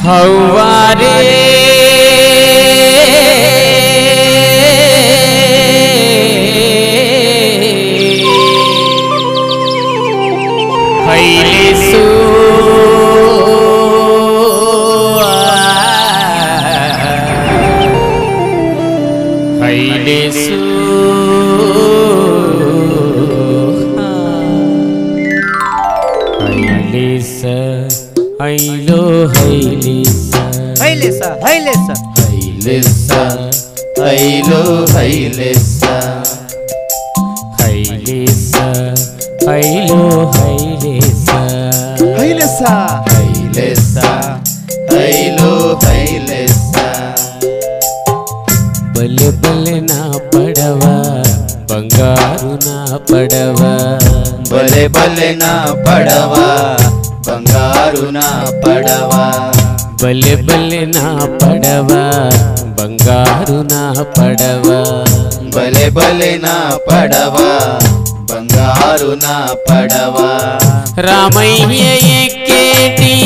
హౌవారే హైలేసు హైలేసు హైలేస హైలో హైలేస హైలేస హైలేస హైలెస్స హైలో హైలెస్స హైలేస హైలో హైలేస హైలేస హైలెస్స హైలో హైలెస్స బలె బలె నా పడవ బంగారు నా పడవ బలె బలె నా పడవ బంగారు నా పడవ బలె బలె నా పడవ బంగారు నా పడవ బలె బలె నా పడవ బంగారు నా పడవ రామయ్య ఎక్కేటి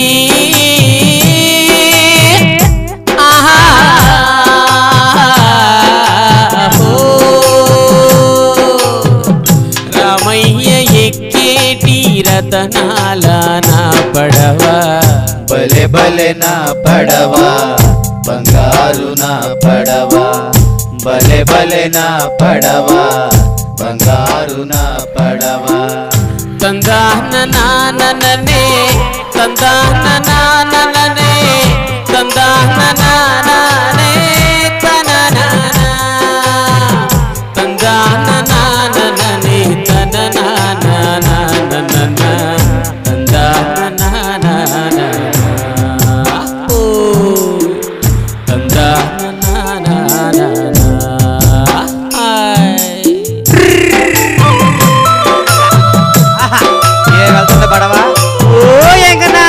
ఆహా ఓ. రామయ్య ఎక్కేటి రతనాల నా పడవ బలె బలె నా పడవ బంగారు నా పడవ బలె బలె నా పడవ బంగారు నా పడవ తందాన నానననే తందాన నానననే తందాన నాననే తననానా తందాన నానననే తననానానానన తందాన నాననా ఓ తందాన నాననా ఆయ్ ఏ వెళ్తుంది పడవ ఓ ఎంకన్నా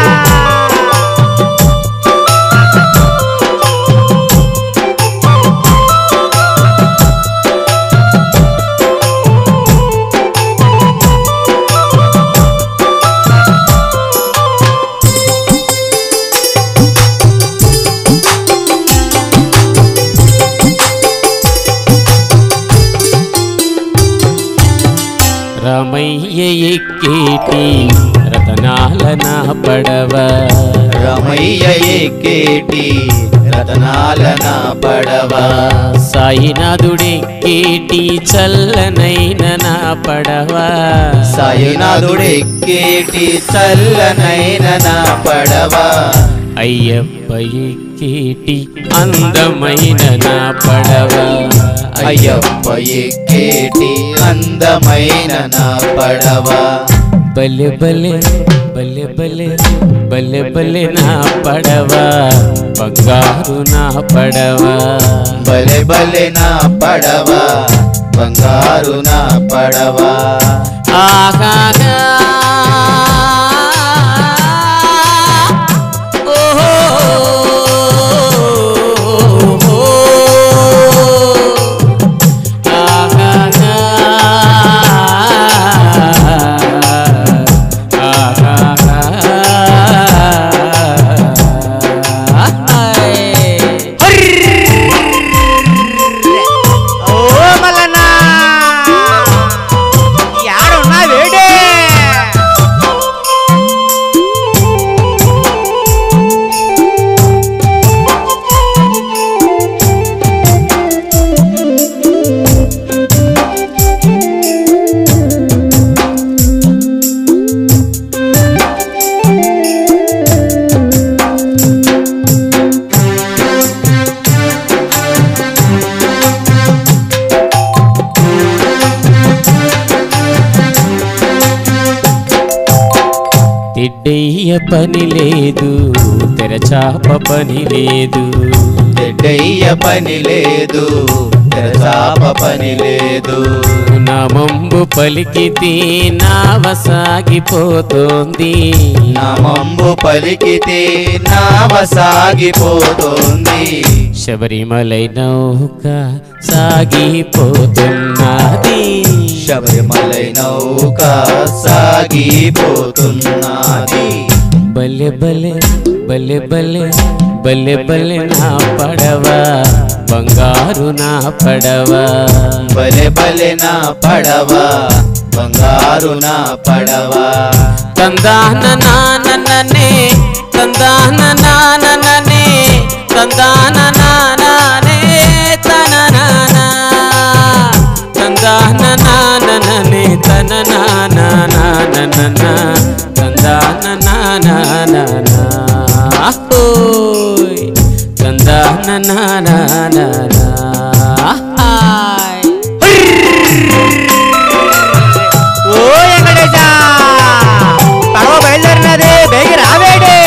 రామయ్య ఎక్కేటి రతనాల నా పడవ రమయ్య ఎక్కేటి రతనాల నా పడవ సాయినాథుడెక్కేటి చల్లనైన నా పడవ సాయినాథుడెక్కేటి చల్లనైన నా పడవ అయ్యప్ప ఎక్కేటి అందమైన నా పడవ అయ్యప్ప ఎక్కేటి అందమైన నా పడవ బలె బలె బలె బలె బలె బలె నా పడవ బంగారు నా పడవ బలె బలె నా పడవ బంగారు నా పడవ ఆహాగా ఓహో ఆహాగా ఓ మల్లన్నా యాడున్నా వేడే తిడ్డయ్య పని లేదు తెరచాప పని లేదు చెడ్డయ్య పని లేదు తెరచాప పని లేదు నామంబు పలికితే నావ సాగిపోతోంది నామంబు పలికితే నావ సాగిపోతోంది శబరిమలై నౌక సాగిపోతున్నది శబరిమలై నౌక సాగిపోతున్నది బల్లె బల్లె బల్లె బల్లె బల్లె బల్లె నా పడవ బంగారు నా పడవ బలె బలె నా పడవ బంగారు నా పడవ తందాన నాననే తందాన నాననే తందాన నాననే తన నానా తందాన నాననే తన నానా నానన తందాన నానా ఓయ్ తందాన నానా ఓ వెంకటేశ పడవ బయలుదేరినది బేగి రావేడి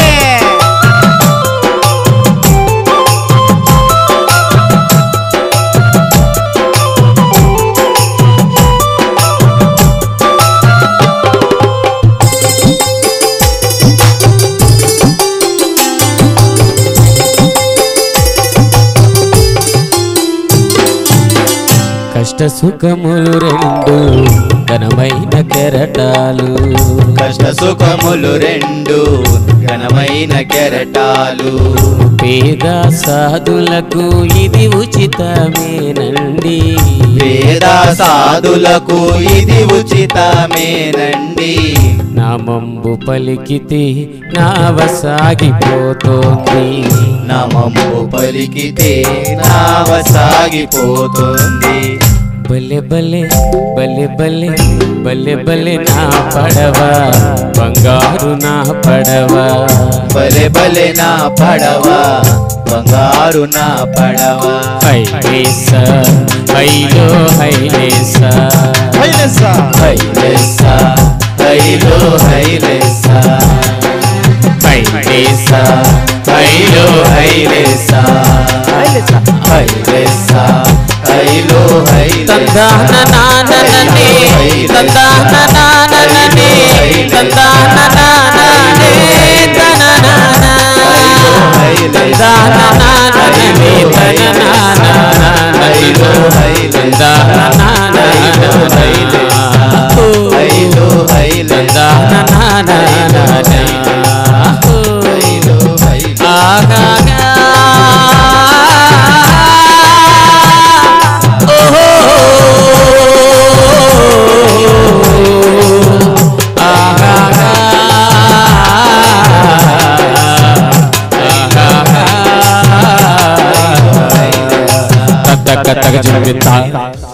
కష్ట సుఖములు రెండు ఘనమైన కెరటాలు కష్ట సుఖములు రెండు ఘనమైన కెరటాలు పేద సాధులకు ఇది ఉచితమేనండి వేద సాధులకు ఇది ఉచితమేనండి నామంబు పలికితే నావ సాగిపోతోంది నమము పలికితే నావ సాగిపోతుంది బల్లె బల్లె బల్లె బల్లె బల్లె బల్లె నా పడవ బంగారు నా పడవ బలె బలె నా పడవ బంగారు నా పడవ హైలేస హైలో హైలేస హైలెస్సా హైలో హైలెస్సా హైలేస హైలో హైలెస్సా హైలెస్సా హైలో తందాన నానననే తందాన నానననే తందాన నాననే తననానా తందాన నానననే తననానా తందాన నానననే హైలో హైలెస్సా తందాన నానననే హైలో హైలెస్సా ఆగాగా ఓహో ఆగాగా ఆగాగా తగ్గ తగ్గ జిమ్మితా